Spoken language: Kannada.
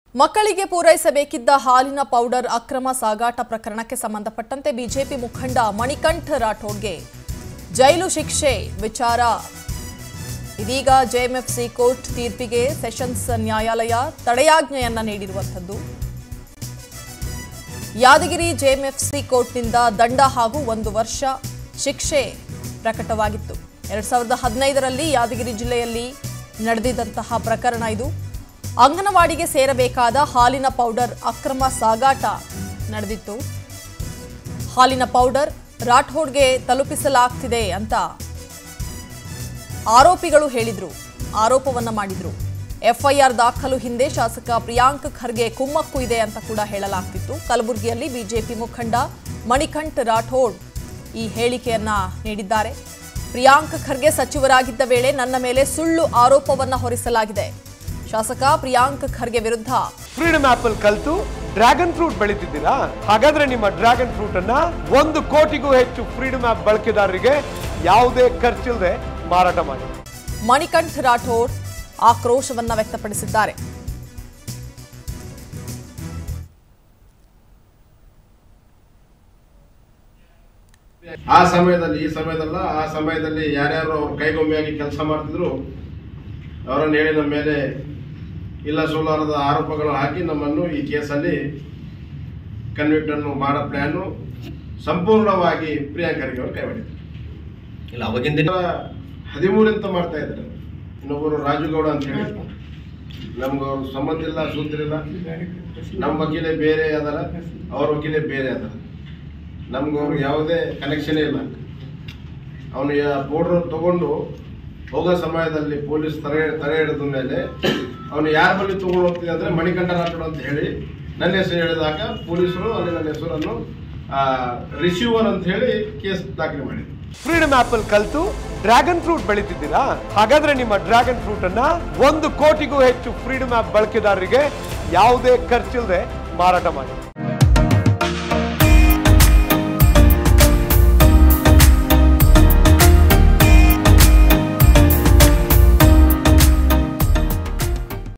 ಮಕ್ಕಳಿಗೆ ಪೂರೈಸಬೇಕಿದ್ದ ಹಾಲಿನ ಪೌಡರ್ ಅಕ್ರಮ ಸಾಗಾಟ ಪ್ರಕರಣಕ್ಕೆ ಸಂಬಂಧಪಟ್ಟಂತೆ ಬಿಜೆಪಿ ಮುಖಂಡ ಮಣಿಕಂಠ ರಾಠೋಡ್ಗೆ ಜೈಲು ಶಿಕ್ಷೆ ವಿಚಾರ ಇದೀಗ ಜೆಎಂಎಫ್ಸಿ ಕೋರ್ಟ್ ತೀರ್ಪಿಗೆ ಸೆಷನ್ಸ್ ನ್ಯಾಯಾಲಯ ತಡೆಯಾಜ್ಞೆಯನ್ನ ನೀಡಿರುವಂಥದ್ದು ಯಾದಗಿರಿ ಜೆಎಂಎಫ್ಸಿ ಕೋರ್ಟ್ನಿಂದ ದಂಡ ಹಾಗೂ ಒಂದು ವರ್ಷ ಶಿಕ್ಷೆ ಪ್ರಕಟವಾಗಿತ್ತು ಎರಡ್ ಸಾವಿರದ ಹದಿನೈದರಲ್ಲಿ ಯಾದಗಿರಿ ಜಿಲ್ಲೆಯಲ್ಲಿ ನಡೆದಿದ್ದಂತಹ ಪ್ರಕರಣ ಇದು ಅಂಗನವಾಡಿಗೆ ಸೇರಬೇಕಾದ ಹಾಲಿನ ಪೌಡರ್ ಅಕ್ರಮ ಸಾಗಾಟ ನಡೆದಿತ್ತು ಹಾಲಿನ ಪೌಡರ್ ರಾಠೋಡ್ಗೆ ತಲುಪಿಸಲಾಗ್ತಿದೆ ಅಂತ ಆರೋಪಿಗಳು ಹೇಳಿದ್ರು ಆರೋಪವನ್ನ ಮಾಡಿದ್ರು ಎಫ್ಐಆರ್ ದಾಖಲು ಹಿಂದೆ ಶಾಸಕ ಪ್ರಿಯಾಂಕ್ ಖರ್ಗೆ ಕುಮ್ಮಕ್ಕು ಇದೆ ಅಂತ ಕೂಡ ಹೇಳಲಾಗ್ತಿತ್ತು ಕಲಬುರಗಿಯಲ್ಲಿ ಬಿಜೆಪಿ ಮುಖಂಡ ಮಣಿಕಂಠ್ ರಾಠೋಡ್ ಈ ಹೇಳಿಕೆಯನ್ನ ನೀಡಿದ್ದಾರೆ ಪ್ರಿಯಾಂಕ್ ಖರ್ಗೆ ಸಚಿವರಾಗಿದ್ದ ವೇಳೆ ನನ್ನ ಮೇಲೆ ಸುಳ್ಳು ಆರೋಪವನ್ನ ಹೊರಿಸಲಾಗಿದೆ ಶಾಸಕ ಪ್ರಿಯಾಂಕ್ ಖರ್ಗೆ ವಿರುದ್ಧ ಫ್ರೀಡಮ್ ಆಪಲ್ ಕಲ್ತು ಡ್ರ್ಯಾಗನ್ ಫ್ರೂಟ್ ಬೆಳೀತಿದ್ದೀರಾ ಹಾಗಾದ್ರೆ ನಿಮ್ಮ ಡ್ರ್ಯಾಗನ್ ಫ್ರೂಟ್ ಅನ್ನ ಒಂದು ಕೋಟಿಗೂ ಹೆಚ್ಚು ಫ್ರೀಡಮ್ ಆಪ್ ಬಳಕೆದಾರರಿಗೆ ಯಾವುದೇ ಖರ್ಚಿಲ್ಲದೆ ಮಾರಾಟ ಮಾಡಿ ಮಣಿಕಂಠ್ ರಾಠೋಡ್ ಆಕ್ರೋಶವನ್ನ ವ್ಯಕ್ತಪಡಿಸಿದ್ದಾರೆ ಆ ಸಮಯದಲ್ಲಿ ಈ ಸಮಯದಲ್ಲ ಆ ಸಮಯದಲ್ಲಿ ಯಾರ್ಯಾರು ಅವ್ರ ಕೈಗೊಂಬೆಯಾಗಿ ಕೆಲಸ ಮಾಡ್ತಿದ್ರು ಅವರನ್ನು ಹೇಳಿ ನಮ್ಮ ಮೇಲೆ ಇಲ್ಲ ಸುಳ್ಳಾರದ ಆರೋಪಗಳು ಹಾಕಿ ನಮ್ಮನ್ನು ಈ ಕೇಸಲ್ಲಿ ಕನ್ವಿಕ್ಟ್ ಅನ್ನು ಮಾಡೋ ಪ್ಲಾನು ಸಂಪೂರ್ಣವಾಗಿ ಪ್ರಿಯಾಂಕರಿಗೆ ಅವರು ಕೈ ಮಾಡಿದ್ರು ಇಲ್ಲ ಅವಾಗಿನ ದಿನ ಹದಿಮೂರಿಂತ ಮಾಡ್ತಾ ಇದ್ದಾರೆ ಇನ್ನೊಬ್ಬರು ರಾಜುಗೌಡ ಅಂತ ಹೇಳಿ ನಮ್ಗೆ ಅವ್ರ ಸಂಬಂಧ ಇಲ್ಲ ಸೂತ್ರ ಇಲ್ಲ ನಮ್ಮ ವಕೀಲೆ ಬೇರೆ ಅದರ ಅವ್ರ ವಕೀಲೆ ಬೇರೆ ಅದರ ನಮ್ಗೆ ಅವ್ರಿಗೆ ಯಾವುದೇ ಕನೆಕ್ಷನೇ ಇಲ್ಲ ಅವನು ಪೌಡ್ರ್ ತಗೊಂಡು ಹೋಗೋ ಸಮಯದಲ್ಲಿ ಪೊಲೀಸ್ ತಡೆ ತಡೆ ಹಿಡಿದ ಮೇಲೆ ಅವನು ಯಾರ ಬಳಿ ತಗೊಂಡು ಹೋಗ್ತಿದೆ ಅಂದ್ರೆ ಮಣಿಕಂಠ ರಾಠೋಡ್ ಅಂತ ಹೇಳಿ ನನ್ನ ಹೆಸರು ಹೇಳಿದಾಗ ಪೊಲೀಸರು ಅಲ್ಲಿ ನನ್ನ ಹೆಸರನ್ನು ರಿಸೀವರ್ ಅಂತ ಹೇಳಿ ಕೇಸ್ ದಾಖಲೆ ಮಾಡಿದ್ರು ಫ್ರೀಡಮ್ ಆಪಲ್ ಕಲ್ತು ಡ್ರ್ಯಾಗನ್ ಫ್ರೂಟ್ ಬೆಳೀತಿದ್ದೀರಾ ಹಾಗಾದ್ರೆ ನಿಮ್ಮ ಡ್ರ್ಯಾಗನ್ ಫ್ರೂಟ್ ಅನ್ನ ಒಂದು ಕೋಟಿಗೂ ಹೆಚ್ಚು ಫ್ರೀಡಮ್ ಆಪ್ ಬಳಕೆದಾರರಿಗೆ ಯಾವುದೇ ಖರ್ಚಿಲ್ಲದೆ ಮಾರಾಟ ಮಾಡಿ